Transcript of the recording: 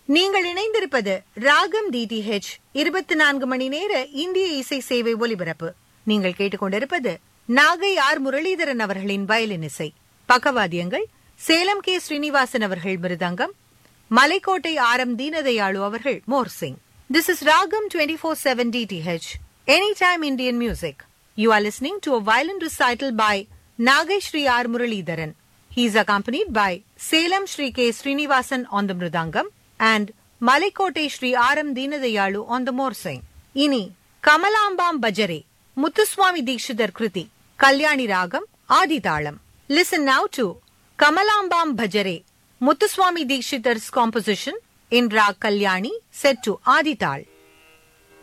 நீங்கள் இணைந்திருப்பது ராகம் டிடிஹெச் இருபத்தி நான்கு மணி நேர இந்திய இசை சேவை ஒலிபரப்பு நீங்கள் கேட்டுக்கொண்டிருப்பது நாகை ஆர் முரளிதரன் அவர்களின் வயலின் இசை பக்கவாத்தியங்கள் சேலம் கே ஸ்ரீனிவாசன் அவர்கள் மிருதங்கம் மலைக்கோட்டை ஆர் எம் தீனதயாளு அவர்கள் morsing this is Raagam twenty four seven DTH any time Indian music you are listening to a violin recital by Nagai Sri R Muralidharan He is accompanied by Salem Sri K. Srinivasan on the Mridangam and Malikote Sri R. M. Deenadayalu on the Morsing. இனி கமலாம்பாம் Bhajare Muthuswami Dikshitar kriti Kalyani ragam Adi talam listen now to Kamalambam Bhajare Muthuswami Dikshitar's composition in raag Kalyani set to ஆதிதாள்